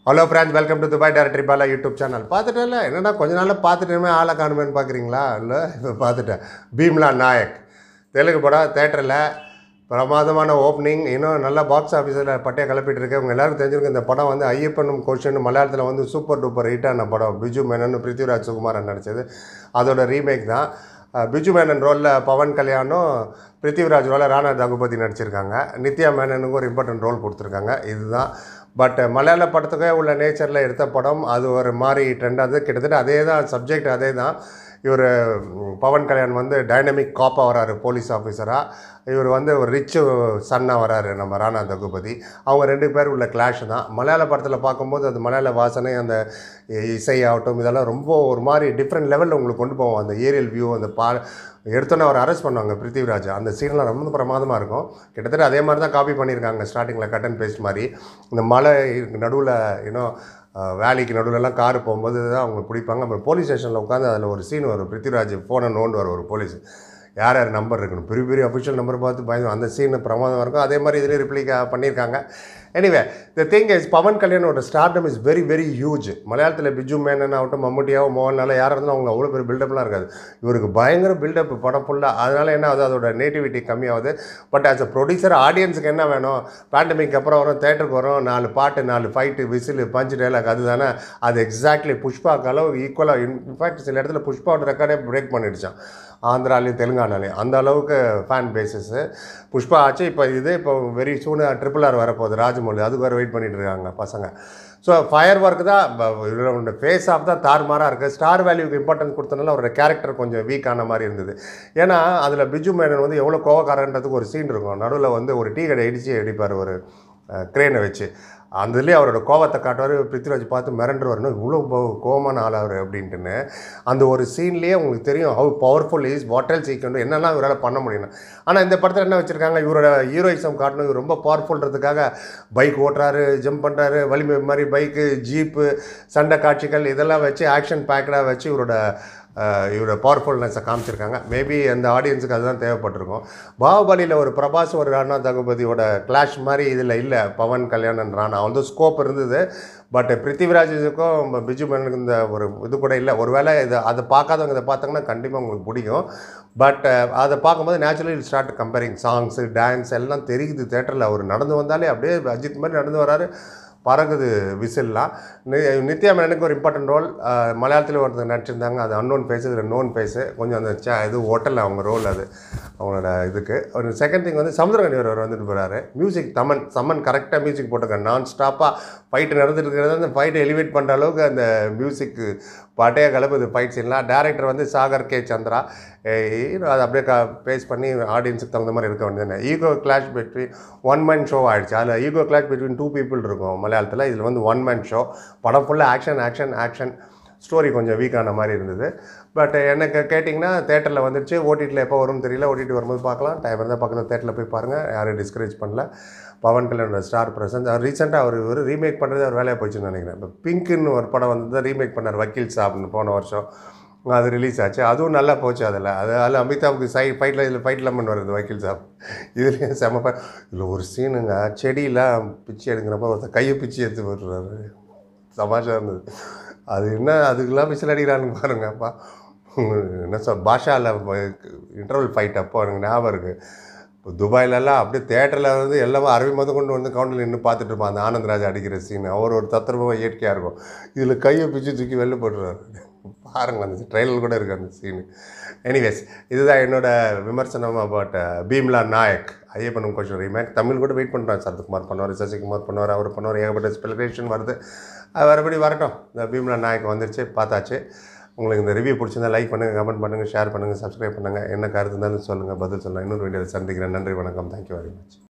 hello friends welcome to Dubai directory Bala YouTube channel பார்த்துட்டேன்ல என்னடா கொஞ்ச நாளில் பார்த்துட்டேமே ஆளை காணுமேன்னு பார்க்குறீங்களா இல்லை இப்போ பார்த்துட்டேன் பீம்லா நாயக் தெலுங்கு படம் தேட்டரில் பிரமாதமான ஓப்பனிங் இன்னும் நல்ல பாக்ஸ் ஆஃபீஸில் பட்டையை கிளப்பிட்டு இருக்கு உங்க எல்லாருக்கும் தெரிஞ்சிருக்கு இந்த படம் வந்து ஐயப்பனும் கொஷன் மலையாளத்தில் வந்து சூப்பர் டூப்பர் ஹிட்டான படம் பிஜு மேனன் பிருத்திவிராஜ் சுகுமாரன் நடித்தது அதோட ரீமேக் தான் அஹ், பிஜு மேனன் ரோலில் பவன் கல்யாணும் பிருத்திவிராஜ் ரோலில் ராணா தகுபதி நடிச்சிருக்காங்க நித்யா மேனனுக்கு ஒரு இம்பார்ட்டன்ட் ரோல் கொடுத்துருக்காங்க இதுதான் பட் மலையாள படத்துக்கே உள்ள நேச்சரில் எடுத்த படம் அது ஒரு மாதிரி ட்ரெண்டாக கிட்டத்தட்ட அதே தான் சப்ஜெக்ட் அதே தான் இவர் பவன் கல்யாண் வந்து டைனமிக் காப்பாக வராரு போலீஸ் ஆஃபீஸராக இவர் வந்து ஒரு ரிச்சு சன்னாக வராரு நம்ம ராணா தகுபதி அவங்க ரெண்டு பேர் உள்ள கிளாஷ் தான் மலையாள படத்தில் பார்க்கும்போது அது மலையாள வாசனை அந்த இசை ஆகட்டும் இதெல்லாம் ரொம்ப ஒரு மாதிரி டிஃப்ரெண்ட் லெவலில் உங்களுக்கு கொண்டு போவோம் அந்த ஏரியல் வியூ அந்த பா எடுத்தோன்னே அவர் அரெஸ்ட் பண்ணுவாங்க பிருத்திவிராஜ் அந்த சீன்லாம் ரொம்ப பிரமாதமாக இருக்கும் கிட்டத்தட்ட அதே மாதிரி தான் காப்பி பண்ணியிருக்காங்க ஸ்டார்டிங்கில் கட் அண்ட் பேஸ்ட் மாதிரி இந்த மலை நடுவில் இன்னும் வேலைக்கு நடுவுலலாம் கார் போகும்போது தான் அவங்க பிடிப்பாங்க அப்புறம் போலீஸ் ஸ்டேஷனில் உட்காந்து அதில் ஒரு சீன் வரும் பிருத்திவிராஜ் ஃபோனை நோண்டுவார் ஒரு போலீஸ் யார் யார் நம்பர் இருக்கணும் பெரிய பெரிய அஃபிஷியல் நம்பர் பார்த்து பயந்து அந்த சீன் பிரமாதமாக இருக்கும் அதே மாதிரி இதில் ரிப்ளிகா பண்ணியிருக்காங்க anyway the thing is Pawan கல்யாணோட stardom is very very huge மலையாளத்தில் பிஜு மேனன் ஆகட்டும் மம்முட்டியாவோ மோகன்லாலோ யாராக இருந்தாலும் அவங்க அவ்வளோ பெரிய பில்டப்லாம் இருக்காது இவருக்கு பயங்கர பில்டப் படம் ஃபுல்லாக அதனால் என்ன ஆகுது அதோட நேட்டிவிட்டி கம்மியாகுது பட் ஆஸ் அ ப்ரொடியூசர் ஆடியன்ஸுக்கு என்ன வேணும் பேண்டமிக் அப்புறம் வரும் தேட்டருக்கு வரும் நாலு பாட்டு நாலு ஃபைட்டு விசில் பஞ்சு டைலாக் அதுதானே அது எக்ஸாக்ட்லி புஷ்பாக்கு அளவு ஈக்குவலாக இன்ஃபேக்ட் சில இடத்துல புஷ்பாவோட ரெக்கார்டே பிரேக் பண்ணிடுச்சான் ஆந்திராலையும் தெலுங்கானாலையும் அந்த அளவுக்கு ஃபேன் பேசஸ்ஸு புஷ்பா ஆச்சு இப்போ இது இப்போ வெரி சூனு ட்ரிபிள் ஆர் வரப்போகுது ராஜமௌழி அதுக்கு வேறு வெயிட் பண்ணிட்டு இருக்காங்க பசங்க ஸோ ஃபயர் ஒர்க் தான் இவரோட ஃபேஸ் ஆஃப் தான் தாறுமாறாக இருக்குது ஸ்டார் வேல்யூக்கு இம்பார்ட்டன்ஸ் கொடுத்தனால அவரோட கேரக்டர் கொஞ்சம் வீக் ஆன மாதிரி இருந்தது ஏன்னா அதில் பிஜு மேனன் வந்து எவ்வளோ கோவக்காரன்றதுக்கு ஒரு சீன் இருக்கும் நடுவில் வந்து ஒரு டீ கடை இடித்து அடிப்பார் ஒரு க்ரேனை வச்சு அதுலேயே அவரோட கோவத்தை காட்டுவார் பிருத்திராஜ் பார்த்து மிரண்டு வரணும் இவ்வளோ போ- கோவமான ஆள் அவர் அப்படின்ட்டுன்னு அந்த ஒரு சீன்லேயே உங்களுக்கு தெரியும் ஹவு பவர்ஃபுல் இஸ் வாட்டல் சீக்கணும் என்னெல்லாம் இவரால் பண்ண முடியும் ஆனால் இந்த படத்தில் என்ன வச்சுருக்காங்க இவரோட ஹீரோயிசம் காட்டணும் இவர் ரொம்ப பவர்ஃபுல்ன்றதுக்காக பைக் ஓட்டுறாரு ஜம்ப் பண்ணுறாரு வலிமை மாதிரி பைக்கு ஜீப்பு சண்டை காட்சிகள் இதெல்லாம் வச்சு ஆக்ஷன் பேக்கடாக வச்சு இவரோட அஹ், இவரோட பவர்ஃபுல்னஸை காமிச்சிருக்காங்க மேபி அந்த ஆடியன்ஸுக்கு அதுதான் தேவைப்பட்டிருக்கும் பாகுபலியில் ஒரு பிரபாஸ் ஒரு ராணா தகுபதியோட கிளாஷ் மாதிரி இதில் இல்லை பவன் கல்யாணன் ராணா வந்து ஸ்கோப் இருந்தது பட் பிருத்திவிராஜுக்கும் பிஜு மேனனுக்கு இந்த ஒரு இது கூட இல்லை ஒருவேளை இதை அதை பார்க்காதவங்க இதை பார்த்தாங்கன்னா கண்டிப்பாக உங்களுக்கு பிடிக்கும் பட் அதை பார்க்கும்போது naturally start comparing songs dance எல்லாம் தெரியுது தேட்டரில் அவர் நடந்து வந்தாலே அப்படியே அஜித் மாதிரி நடந்து வராரு பறகுது விசில்லாம் நி- நித்யா மேனனுக்கு ஒரு இம்பார்ட்டன்ட் ரோல் மலையாளத்தில் ஒருத்தர் நடிச்சிருந்தாங்க அது அன்னோன் ஃபேஸ் இதில் நோன் ஃபேஸு கொஞ்சம் அந்த சே இது ஹோட்டலில் அவங்க ரோல் அது அவங்களோட இதுக்கு ஒரு செகண்ட் திங் வந்து சமுத்திரகனி அவர் வந்துட்டு போகிறாரு மியூசிக் தமன் சமன் கரெக்டாக மியூசிக் போட்டிருக்காரு நான் ஸ்டாப்பாக ஃபைட்டு நடந்துட்டு இருக்கிறது அந்த ஃபைட்டை எலிவேட் பண்ணுற அளவுக்கு அந்த மியூசிக் பாட்டையே கலப்புது ஃபைட் சீன்லாம் டேரக்டர் வந்து சாகர் கே சந்திரா ஏய், அது அப்படியே க பேஸ் பண்ணி ஆடியன்ஸுக்கு தகுந்த மாதிரி இருக்க வேண்டியது ego clash between one man show ஆயிடுச்சு அதில் ego clash between two people இருக்கும் மலையாளத்தில் இதில் வந்து ஒன் மேன் ஷோ படம் ஃபுல்லாக ஆக்ஷன் ஆக்ஷன் ஆக்ஷன் ஸ்டோரி கொஞ்சம் வீக்கான மாதிரி இருந்தது பட் எனக்கு கேட்டிங்கன்னா தேட்டரில் வந்துருச்சு ஓடிடியில் எப்போ வரும்னு தெரியல ஓடிடி வரும்போது பார்க்கலாம் டைம் இருந்தால் பக்கத்தில் தேட்டரில் போய் பாருங்கள் யாரும் டிஸ்கரேஜ் பண்ணல பவன் கல்யாணோட ஸ்டார் பிரசன்ஸ் அவர் ரீசெண்டாக அவர் ஒரு ரீமேக் பண்ணுறது அவர் வேலையாக போச்சுன்னு நினைக்கிறேன் இப்போ பிங்க்குன்னு ஒரு படம் வந்து ரீமேக் பண்ணார் வக்கீல் சாப்னு போன வருஷம் அது ரிலீஸ் ஆச்சு அதுவும் நல்லா போச்சு அதில் அது அதில் அமிதாவுக்கு சை ஃபைட்டில் இதில் ஃபைட்லாம் பண்ணுவார் இந்த வக்கீல் சாப் இதுலேயும் செம ஃபை- இதில் ஒரு சீனுங்க செடியெலாம் பிச்சு எடுக்கிறப்ப ஒருத்தர் கையை பிச்சு எடுத்து போட்டுறாரு தமாஷா இருந்தது அது என்ன அதுக்கெல்லாம் விசில் அடிக்கிறான்னு பாருங்கப்பா என்ன சொல் பாஷாவில் இன்டர்வல் ஃபைட் அப்போ எனக்கு ஞாபகம் இருக்குது இப்போ துபாயிலலாம் அப்படியே தேட்டரில் வந்து எல்லாமே அரவி மொதல் கொண்டு வந்து கவுண்டில் நின்று பார்த்துட்டு இருப்பான் அந்த ஆனந்த்ராஜ் அடிக்கிற சீன் அவர் ஒரு தத்ரூபமாக இயற்கையாக இருக்கும் இதில் கையை பிச்சு தூக்கி வெளில போட்டுருவாரு பாருங்கள் அந்த ட்ரெயிலர் கூட இருக்குது அந்த சீனு எனிவேஸ் இதுதான் என்னோட விமர்சனம் அபவுட் பீம்லா நாயக் ஐயப்பனும் கொஞ்சம் ரீமேக் தமிழ் கூட வெயிட் பண்ணுறான் சரத்குமார் பண்ணுவார் சசிகுமார் பண்ணுவார் அவர் பண்ணுவார் ஏகப்பட்ட ஸ்பெலிஃபிகேஷன் வருது அது வரபடி வரட்டும் இந்த பீம்லா நாயக் வந்துருச்சு பார்த்தாச்சு உங்களுக்கு இந்த ரிவ்யூ பிடிச்சிருந்தா லைக் பண்ணுங்கள் கமெண்ட் பண்ணுங்கள் ஷேர் பண்ணுங்கள் சப்ஸ்கிரைப் பண்ணுங்கள் என்ன கருத்து இருந்தாலும் சொல்லுங்கள் பதில் சொல்லலாம் இன்னொரு வீடியோவில் சந்திக்கிறேன் நன்றி வணக்கம் தேங்க்யூ வெரி மச்